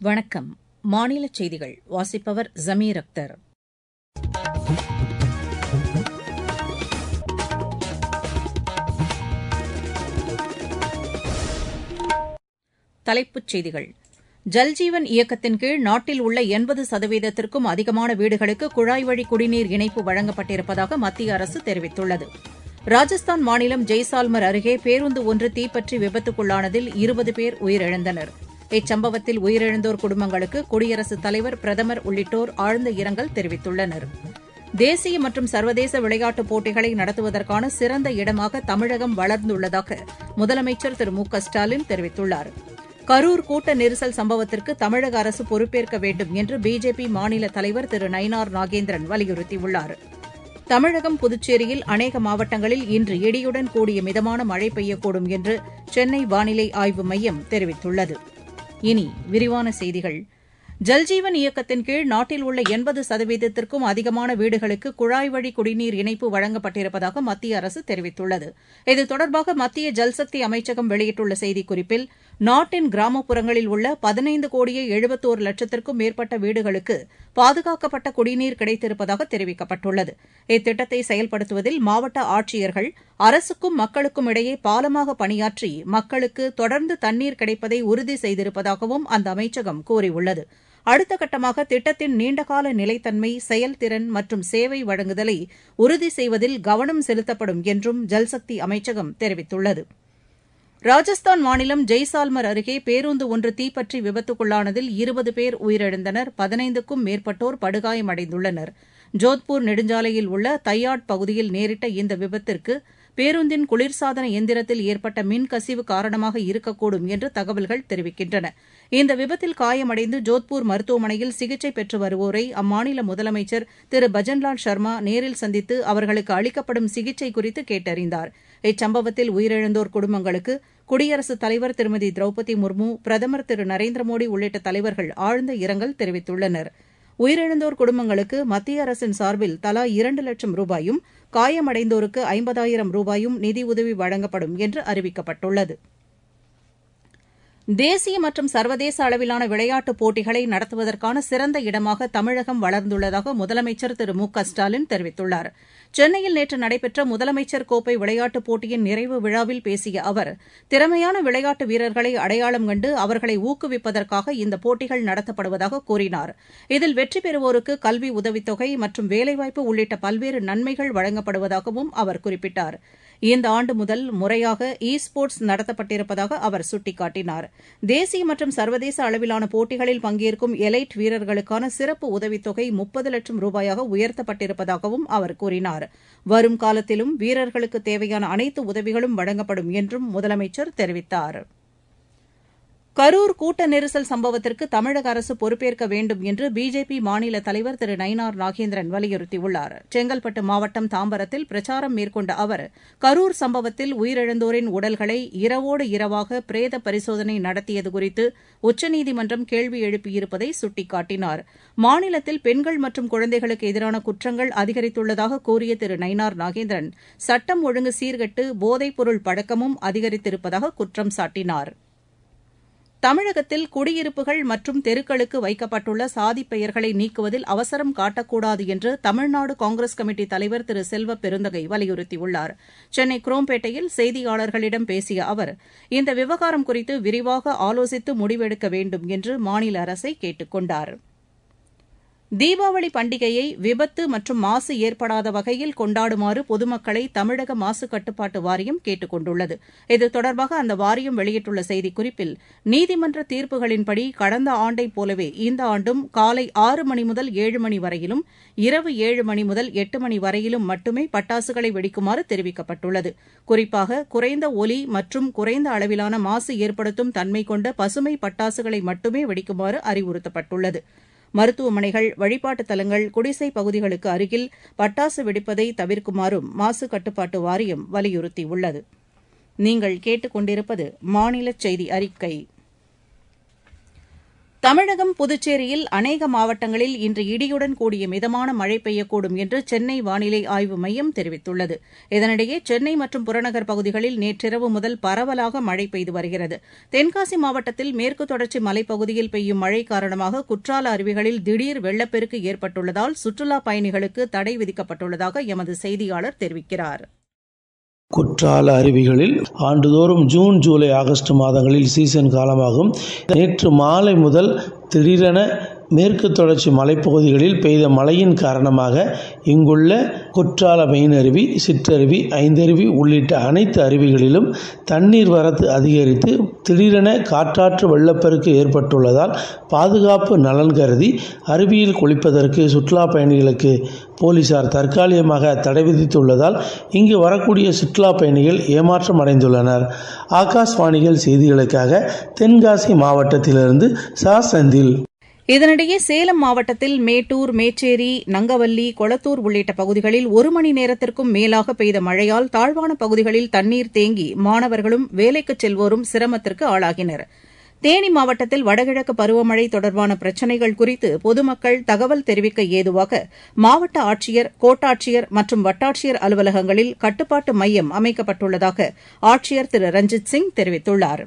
வணக்கம் மாநில செய்திகள் வாசிப்பவர் ஜமீர் அக்தர் தலைப்புச் செய்திகள் ஜல்ஜீவன் இயக்கத்தின் கீழ் நாட்டில் உள்ள எண்பது சதவீதத்திற்கும் அதிகமான வீடுகளுக்கு குழாய் வழி குடிநீர் இணைப்பு வழங்கப்பட்டிருப்பதாக மத்திய அரசு தெரிவித்துள்ளது ராஜஸ்தான் மாநிலம் ஜெய்சால்மர் அருகே பேருந்து ஒன்று தீப்பற்றி விபத்துக்குள்ளானதில் இருபது பேர் உயிரிழந்தனர் இச்சம்பவத்தில் உயிரிழந்தோர் குடும்பங்களுக்கு குடியரசுத் தலைவர் பிரதமர் உள்ளிட்டோர் ஆழ்ந்த இரங்கல் தெரிவித்துள்ளனர் தேசிய மற்றும் சர்வதேச விளையாட்டுப் போட்டிகளை நடத்துவதற்கான சிறந்த இடமாக தமிழகம் வளர்ந்துள்ளதாக முதலமைச்சர் திரு மு க ஸ்டாலின் தெரிவித்துள்ளார் கரூர் கூட்ட நெரிசல் சம்பவத்திற்கு தமிழக அரசு பொறுப்பேற்க வேண்டும் என்று பிஜேபி மாநில தலைவர் திரு நயினார் நாகேந்திரன் வலியுறுத்தியுள்ளார் தமிழகம் புதுச்சேரியில் அநேக மாவட்டங்களில் இன்று இடியுடன் கூடிய மிதமான மழை பெய்யக்கூடும் என்று சென்னை வானிலை ஆய்வு மையம் தெரிவித்துள்ளது இனி விரிவான செய்திகள் ஜல்ஜீவன் இயக்கத்தின் கீழ் நாட்டில் உள்ள எண்பது சதவீதத்திற்கும் அதிகமான வீடுகளுக்கு குழாய் வழி குடிநீர் இணைப்பு வழங்கப்பட்டிருப்பதாக மத்திய அரசு தெரிவித்துள்ளது இது தொடர்பாக மத்திய ஜல்சக்தி அமைச்சகம் வெளியிட்டுள்ள செய்திக்குறிப்பில் நாட்டின் கிராமப்புறங்களில் உள்ள பதினைந்து கோடியே எழுபத்தோரு லட்சத்திற்கும் மேற்பட்ட வீடுகளுக்கு பாதுகாக்கப்பட்ட குடிநீர் கிடைத்திருப்பதாக தெரிவிக்கப்பட்டுள்ளது இத்திட்டத்தை செயல்படுத்துவதில் மாவட்ட ஆட்சியர்கள் அரசுக்கும் மக்களுக்கும் இடையே பாலமாக பணியாற்றி மக்களுக்கு தொடர்ந்து தண்ணீர் கிடைப்பதை உறுதி செய்திருப்பதாகவும் அந்த அமைச்சகம் கூறியுள்ளது அடுத்த கட்டமாக திட்டத்தின் நீண்டகால நிலைத்தன்மை செயல்திறன் மற்றும் சேவை வழங்குதலை உறுதி செய்வதில் கவனம் செலுத்தப்படும் என்றும் ஜல்சக்தி அமைச்சகம் தெரிவித்துள்ளது ராஜஸ்தான் மாநிலம் ஜெய்சால்மர் அருகே பேருந்து ஒன்று தீப்பற்றி விபத்துக்குள்ளானதில் இருபது பேர் உயிரிழந்தனர் பதினைந்துக்கும் மேற்பட்டோர் படுகாயமடைந்துள்ளனர் ஜோத்பூர் நெடுஞ்சாலையில் உள்ள தையாட் பகுதியில் நேரிட்ட இந்த விபத்திற்கு பேருந்தின் குளிர்சாதன எந்திரத்தில் ஏற்பட்ட மின்கசிவு காரணமாக இருக்கக்கூடும் என்று தகவல்கள் தெரிவிக்கின்றன இந்த விபத்தில் காயமடைந்து ஜோத்பூர் மருத்துவமனையில் சிகிச்சை பெற்று வருவோரை அம்மாநில முதலமைச்சர் திரு பஜன்லால் சர்மா நேரில் சந்தித்து அவர்களுக்கு அளிக்கப்படும் சிகிச்சை குறித்து கேட்டறிந்தார் இச்சம்பவத்தில் உயிரிழந்தோர் குடும்பங்களுக்கு குடியரசுத் தலைவர் திருமதி திரௌபதி முர்மு பிரதமர் திரு நரேந்திர மோடி உள்ளிட்ட தலைவர்கள் ஆழ்ந்த இரங்கல் தெரிவித்துள்ளனா் உயிரிழந்தோர் குடும்பங்களுக்கு மத்திய அரசின் சார்பில் தலா இரண்டு லட்சம் ரூபாயும் காயமடைந்தோருக்கு ஐம்பதாயிரம் ரூபாயும் நிதியுதவி வழங்கப்படும் என்று அறிவிக்கப்பட்டுள்ளது தேசிய மற்றும் சர்வதேச அளவிலான விளையாட்டுப் போட்டிகளை நடத்துவதற்கான சிறந்த இடமாக தமிழகம் வளர்ந்துள்ளதாக முதலமைச்சர் திரு மு க ஸ்டாலின் தெரிவித்துள்ளார் சென்னையில் நேற்று நடைபெற்ற முதலமைச்சர் கோப்பை விளையாட்டுப் போட்டியின் நிறைவு விழாவில் பேசிய அவர் திறமையான விளையாட்டு வீரர்களை அடையாளம் கண்டு அவர்களை ஊக்குவிப்பதற்காக இந்த போட்டிகள் நடத்தப்படுவதாக கூறினார் இதில் வெற்றி பெறுவோருக்கு கல்வி உதவித்தொகை மற்றும் வேலைவாய்ப்பு உள்ளிட்ட பல்வேறு நன்மைகள் வழங்கப்படுவதாகவும் அவர் குறிப்பிட்டார் இந்த ஆண்டு முதல் முறையாக இ ஸ்போர்ட்ஸ் நடத்தப்பட்டிருப்பதாக அவர் சுட்டிக்காட்டினார் தேசிய மற்றும் சர்வதேச அளவிலான போட்டிகளில் பங்கேற்கும் எலைட் வீரர்களுக்கான சிறப்பு உதவித்தொகை முப்பது லட்சம் ரூபாயாக உயர்த்தப்பட்டிருப்பதாகவும் அவர் கூறினார் வரும் காலத்திலும் வீரர்களுக்கு தேவையான அனைத்து உதவிகளும் வழங்கப்படும் என்றும் முதலமைச்சர் தெரிவித்தாா் கரூர் கூட்ட நெரிசல் சம்பவத்திற்கு தமிழக அரசு பொறுப்பேற்க வேண்டும் என்று பிஜேபி மாநில தலைவர் திரு நயினார் நாகேந்திரன் வலியுறுத்தியுள்ளார் செங்கல்பட்டு மாவட்டம் தாம்பரத்தில் பிரச்சாரம் மேற்கொண்ட அவர் கரூர் சம்பவத்தில் உயிரிழந்தோரின் உடல்களை இரவோடு இரவாக பிரேத பரிசோதனை நடத்தியது குறித்து உச்சநீதிமன்றம் கேள்வி எழுப்பியிருப்பதை சுட்டிக்காட்டினார் மாநிலத்தில் பெண்கள் மற்றும் குழந்தைகளுக்கு எதிரான குற்றங்கள் அதிகரித்துள்ளதாக கூறிய திரு நயினார் நாகேந்திரன் சட்டம் ஒழுங்கு சீர்கெட்டு போதைப்பொருள் பழக்கமும் அதிகரித்திருப்பதாக குற்றம் சாட்டினாா் தமிழகத்தில் குடியிருப்புகள் மற்றும் தெருக்களுக்கு வைக்கப்பட்டுள்ள சாதிப் பெயர்களை நீக்குவதில் அவசரம் காட்டக்கூடாது என்று தமிழ்நாடு காங்கிரஸ் கமிட்டி தலைவர் திரு செல்வ பெருந்தகை வலியுறுத்தியுள்ளார் சென்னை குரோம்பேட்டையில் செய்தியாளர்களிடம் பேசிய அவர் இந்த விவகாரம் குறித்து விரிவாக ஆலோசித்து முடிவெடுக்க வேண்டும் என்று மாநில அரசை கேட்டுக் கொண்டாா் தீபாவளி பண்டிகையை விபத்து மற்றும் மாசு ஏற்படாத வகையில் கொண்டாடுமாறு பொதுமக்களை தமிழக மாசு கட்டுப்பாட்டு வாரியம் கேட்டுக் கொண்டுள்ளது இது தொடர்பாக அந்த வாரியம் வெளியிட்டுள்ள செய்திக்குறிப்பில் நீதிமன்ற தீர்ப்புகளின்படி கடந்த ஆண்டைப் போலவே இந்த ஆண்டும் காலை ஆறு மணி முதல் ஏழு மணி வரையிலும் இரவு ஏழு மணி முதல் எட்டு மணி வரையிலும் மட்டுமே பட்டாசுகளை வெடிக்குமாறு தெரிவிக்கப்பட்டுள்ளது குறிப்பாக குறைந்த ஒலி மற்றும் குறைந்த அளவிலான மாசு ஏற்படுத்தும் தன்மை கொண்ட பசுமை பட்டாசுகளை மட்டுமே வெடிக்குமாறு அறிவுறுத்தப்பட்டுள்ளது மருத்துவமனைகள் வழிபாட்டுத் தலங்கள் குடிசை பகுதிகளுக்கு அருகில் பட்டாசு வெடிப்பதை தவிர்க்குமாறும் மாசு கட்டுப்பாட்டு வாரியம் வலியுறுத்தியுள்ளது நீங்கள் கேட்டுக்கொண்டிருப்பது மாநில செய்தி அறிக்கை தமிழகம் புதுச்சேரியில் அநேக மாவட்டங்களில் இன்று இடியுடன் கூடிய மிதமான மழை பெய்யக்கூடும் என்று சென்னை வானிலை ஆய்வு மையம் தெரிவித்துள்ளது இதனிடையே சென்னை மற்றும் புறநகர் பகுதிகளில் நேற்றிரவு முதல் பரவலாக மழை பெய்து வருகிறது தென்காசி மாவட்டத்தில் மேற்கு தொடர்ச்சி மலைப்பகுதியில் பெய்யும் மழை காரணமாக குற்றால அருவிகளில் திடீர் வெள்ளப்பெருக்கு ஏற்பட்டுள்ளதால் சுற்றுலாப் பயணிகளுக்கு தடை விதிக்கப்பட்டுள்ளதாக எமது செய்தியாளர் தெரிவிக்கிறார் குற்றால அருவிகளில் ஆண்டுதோறும் ஜூன் ஜூலை ஆகஸ்ட் மாதங்களில் சீசன் காலமாகும் நேற்று மாலை முதல் திடீரென மேற்கு தொடர்ச்சி மலைப்பகுதிகளில் பெய்த மழையின் காரணமாக இங்குள்ள குற்றால மெயின் அருவி சிற்றருவி ஐந்தருவி உள்ளிட்ட அனைத்து அருவிகளிலும் தண்ணீர் வரத்து அதிகரித்து திடீரென காற்றாற்று வெள்ளப்பெருக்கு ஏற்பட்டுள்ளதால் பாதுகாப்பு நலன் கருதி அருவியில் குளிப்பதற்கு சுற்றுலா பயணிகளுக்கு போலீசார் தற்காலிகமாக தடை விதித்துள்ளதால் இங்கு வரக்கூடிய சுற்றுலா பயணிகள் ஏமாற்றம் அடைந்துள்ளனர் ஆகாஷ்வாணிகள் செய்திகளுக்காக தென்காசி மாவட்டத்திலிருந்து சா செந்தில் இதனிடையே சேலம் மாவட்டத்தில் மேட்டூர் மேச்சேரி நங்கவல்லி கொளத்தூர் உள்ளிட்ட பகுதிகளில் ஒரு மணி நேரத்திற்கும் மேலாக பெய்த மழையால் தாழ்வான பகுதிகளில் தண்ணீர் தேங்கி மாணவர்களும் வேலைக்கு செல்வோரும் சிரமத்திற்கு ஆளாகினர் தேனி மாவட்டத்தில் வடகிழக்கு பருவமழை தொடர்பான பிரச்சினைகள் குறித்து பொதுமக்கள் தகவல் தெரிவிக்க ஏதுவாக மாவட்ட ஆட்சியர் கோட்டாட்சியர் மற்றும் வட்டாட்சியர் அலுவலகங்களில் கட்டுப்பாட்டு மையம் அமைக்கப்பட்டுள்ளதாக ஆட்சியர் திரு ரஞ்சித் சிங் தெரிவித்துள்ளாா்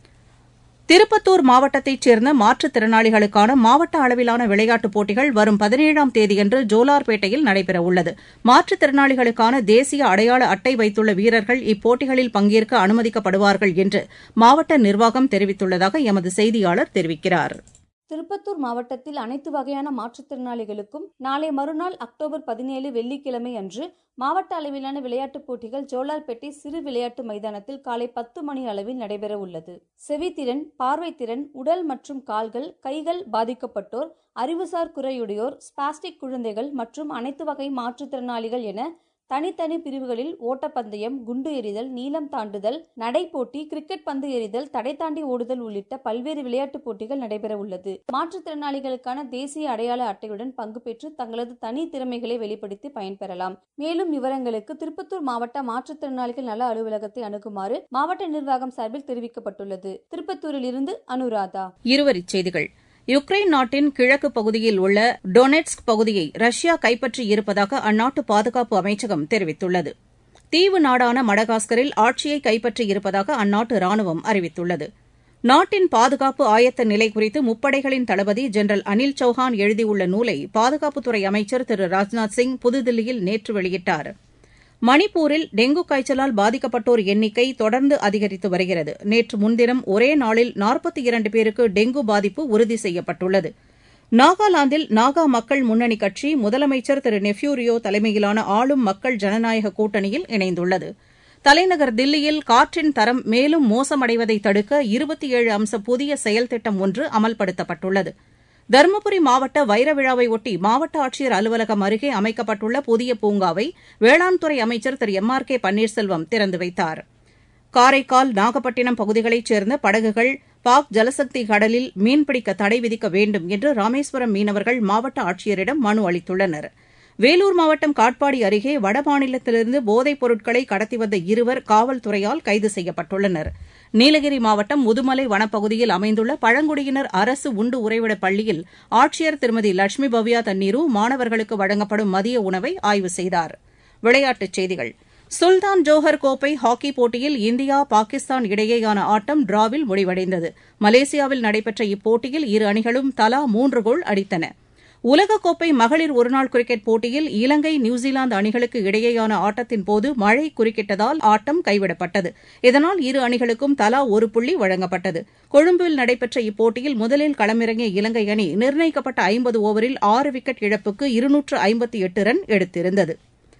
திருப்பத்தூர் மாவட்டத்தைச் சேர்ந்த மாற்றுத் திறனாளிகளுக்கான மாவட்ட அளவிலான விளையாட்டுப் போட்டிகள் வரும் பதினேழாம் தேதியன்று ஜோலார்பேட்டையில் நடைபெறவுள்ளது மாற்றுத் திறனாளிகளுக்கான தேசிய அடையாள அட்டை வைத்துள்ள வீரர்கள் இப்போட்டிகளில் பங்கேற்க அனுமதிக்கப்படுவார்கள் என்று மாவட்ட நிர்வாகம் தெரிவித்துள்ளதாக எமது செய்தியாளர் தெரிவிக்கிறார் திருப்பத்தூர் மாவட்டத்தில் அனைத்து வகையான மாற்றுத்திறனாளிகளுக்கும் நாளை மறுநாள் அக்டோபர் பதினேழு வெள்ளிக்கிழமை அன்று மாவட்ட அளவிலான விளையாட்டுப் போட்டிகள் ஜோலார்பேட்டை சிறு விளையாட்டு மைதானத்தில் காலை பத்து மணி அளவில் நடைபெற உள்ளது செவித்திறன் பார்வைத்திறன் உடல் மற்றும் கால்கள் கைகள் பாதிக்கப்பட்டோர் அறிவுசார் குறையுடையோர் ஸ்பாஸ்டிக் குழந்தைகள் மற்றும் அனைத்து வகை மாற்றுத்திறனாளிகள் என தனித்தனி பிரிவுகளில் ஓட்டப்பந்தயம் குண்டு எறிதல் நீளம் தாண்டுதல் நடைப்போட்டி கிரிக்கெட் பந்து எறிதல் தடை தாண்டி ஓடுதல் உள்ளிட்ட பல்வேறு விளையாட்டுப் போட்டிகள் நடைபெற உள்ளது மாற்றுத்திறனாளிகளுக்கான தேசிய அடையாள அட்டையுடன் பங்கு பெற்று தங்களது தனி திறமைகளை வெளிப்படுத்தி பயன்பெறலாம் மேலும் விவரங்களுக்கு திருப்பத்தூர் மாவட்ட மாற்றுத்திறனாளிகள் நல அலுவலகத்தை அணுகுமாறு மாவட்ட நிர்வாகம் சார்பில் தெரிவிக்கப்பட்டுள்ளது திருப்பத்தூரில் இருந்து அனுராதா இருவரிச் செய்திகள் யுக்ரைன் நாட்டின் கிழக்கு பகுதியில் உள்ள டொனெட்ஸ்க் பகுதியை ரஷ்யா கைப்பற்றி இருப்பதாக அந்நாட்டு பாதுகாப்பு அமைச்சகம் தெரிவித்துள்ளது தீவு நாடான மடகாஸ்கரில் ஆட்சியை கைப்பற்றி இருப்பதாக அந்நாட்டு ராணுவம் அறிவித்துள்ளது நாட்டின் பாதுகாப்பு ஆயத்த நிலை குறித்து முப்படைகளின் தளபதி ஜெனரல் அனில் சௌஹான் எழுதியுள்ள நூலை பாதுகாப்புத்துறை அமைச்சர் திரு ராஜ்நாத் சிங் புதுதில்லியில் நேற்று வெளியிட்டார் மணிப்பூரில் டெங்கு காய்ச்சலால் பாதிக்கப்பட்டோர் எண்ணிக்கை தொடர்ந்து அதிகரித்து வருகிறது நேற்று முன்தினம் ஒரே நாளில் நாற்பத்தி இரண்டு பேருக்கு டெங்கு பாதிப்பு உறுதி செய்யப்பட்டுள்ளது நாகாலாந்தில் நாகா மக்கள் முன்னணி கட்சி முதலமைச்சர் திரு நெஃப்யூரியோ தலைமையிலான ஆளும் மக்கள் ஜனநாயக கூட்டணியில் இணைந்துள்ளது தலைநகர் தில்லியில் காற்றின் தரம் மேலும் மோசமடைவதை தடுக்க இருபத்தி ஏழு அம்ச புதிய செயல் திட்டம் ஒன்று அமல்படுத்தப்பட்டுள்ளது தருமபுரி மாவட்ட வைர விழாவை ஒட்டி மாவட்ட ஆட்சியர் அலுவலகம் அருகே அமைக்கப்பட்டுள்ள புதிய பூங்காவை வேளாண் துறை அமைச்சர் Thiru M R K Panneerselvam திறந்து வைத்தார் காரைக்கால் நாகப்பட்டினம் பகுதிகளைச் சேர்ந்த படகுகள் பாக் ஜலசக்தி கடலில் மீன்பிடிக்க தடை விதிக்க வேண்டும் என்று ராமேஸ்வரம் மீனவர்கள் மாவட்ட ஆட்சியரிடம் மனு அளித்துள்ளனர் வேலூர் மாவட்டம் காட்பாடி அருகே வடமாநிலத்திலிருந்து போதைப் பொருட்களை கடத்தி வந்த இருவர் காவல்துறையால் கைது செய்யப்பட்டுள்ளனர் நீலகிரி மாவட்டம் முதுமலை வனப்பகுதியில் அமைந்துள்ள பழங்குடியினர் அரசு உண்டு உறைவிட பள்ளியில் ஆட்சியர் திருமதி லட்சுமி பவ்யா தண்ணீரு மாணவர்களுக்கு வழங்கப்படும் மதிய உணவை ஆய்வு செய்தார் விளையாட்டுச் செய்திகள் சுல்தான் ஜோஹர் கோப்பை ஹாக்கி போட்டியில் இந்தியா பாகிஸ்தான் இடையேயான ஆட்டம் டிராவில் முடிவடைந்தது மலேசியாவில் நடைபெற்ற இப்போட்டியில் இரு அணிகளும் தலா மூன்று கோல் அடித்தன உலகக்கோப்பை மகளிர் ஒருநாள் கிரிக்கெட் போட்டியில் இலங்கை நியூசிலாந்து அணிகளுக்கு இடையேயான ஆட்டத்தின்போது மழை குறுக்கிட்டதால் ஆட்டம் கைவிடப்பட்டது இதனால் இரு அணிகளுக்கும் தலா ஒரு புள்ளி வழங்கப்பட்டது கொழும்பில் நடைபெற்ற இப்போட்டியில் முதலில் களமிறங்கிய இலங்கை அணி நிர்ணயிக்கப்பட்ட ஐம்பது ஓவரில் ஆறு விக்கெட் இழப்புக்கு இருநூற்று ஐம்பத்தி எட்டு ரன் எடுத்திருந்தது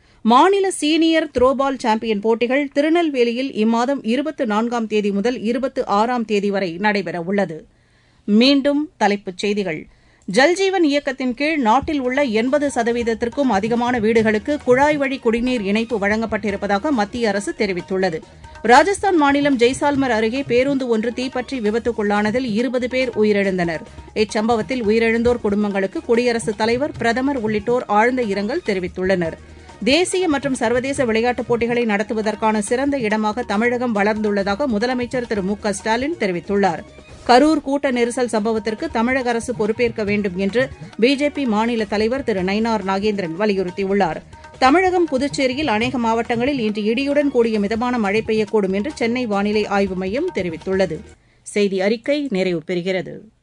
மாநில சீனியர் த்ரோபால் சாம்பியன் போட்டிகள் திருநெல்வேலியில் இம்மாதம் இருபத்து நான்காம் தேதி முதல் இருபத்து ஆறாம் தேதி வரை நடைபெறவுள்ளது மீண்டும் தலைப்புச் செய்திகள் ஜல்ஜீவன் இயக்கத்தின் கீழ் நாட்டில் உள்ள எண்பது சதவீதத்திற்கும் அதிகமான வீடுகளுக்கு குழாய் வழி குடிநீர் இணைப்பு வழங்கப்பட்டிருப்பதாக மத்திய அரசு தெரிவித்துள்ளது ராஜஸ்தான் மாநிலம் ஜெய்சால்மர் அருகே பேருந்து ஒன்று தீப்பற்றி விபத்துக்குள்ளானதில் இருபது பேர் உயிரிழந்தனர் இச்சம்பவத்தில் உயிரிழந்தோர் குடும்பங்களுக்கு குடியரசுத் தலைவர் பிரதமர் உள்ளிட்டோர் ஆழ்ந்த இரங்கல் தெரிவித்துள்ளனர் தேசிய மற்றும் சர்வதேச விளையாட்டுப் போட்டிகளை நடத்துவதற்கான சிறந்த இடமாக தமிழகம் வளர்ந்துள்ளதாக முதலமைச்சர் திரு மு க ஸ்டாலின் தெரிவித்துள்ளார் கரூர் கூட்ட நெரிசல் சம்பவத்திற்கு தமிழக அரசு பொறுப்பேற்க வேண்டும் என்று பிஜேபி மாநில தலைவர் திரு நயினார் நாகேந்திரன் வலியுறுத்தியுள்ளார் தமிழகம் புதுச்சேரியில் அநேக மாவட்டங்களில் இன்று இடியுடன் கூடிய மிதமான மழை பெய்யக்கூடும் என்று சென்னை வானிலை ஆய்வு மையம் தெரிவித்துள்ளது செய்தி அறிக்கை நிறைவு பெறுகிறது